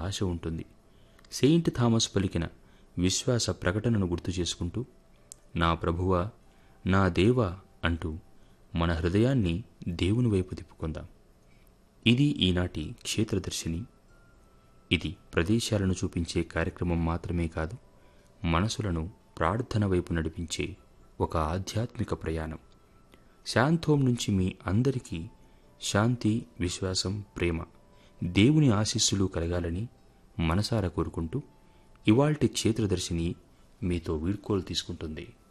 ఆశ ఉంటుంది Saint Thomas పలికిన విశ్వాస ప్రకటనను గుర్తు చేసుకుంటూ నా ప్రభువా నా దేవా అంటూ మన హృదయాన్ని దేవుని వైపు తిప్పుకుందాం ఇది ఈనాటి క్షేత్రదర్శిని ఇది ప్రదేశాలను చూపించే కార్యక్రమం మాత్రమే కాదు మనసులను ప్రార్థన వైపు నడిపించే ఒక ఆధ్యాత్మిక ప్రయాణం శాంతోం నుంచి మీ అందరికీ శాంతి విశ్వాసం ప్రేమ దేవుని ఆశీస్సులు కలగాలని మనసారా కోరుకుంటూ ఇవాల్టి క్షేత్రదర్శిని మీతో వీడ్కోలు తీసుకుంటుంది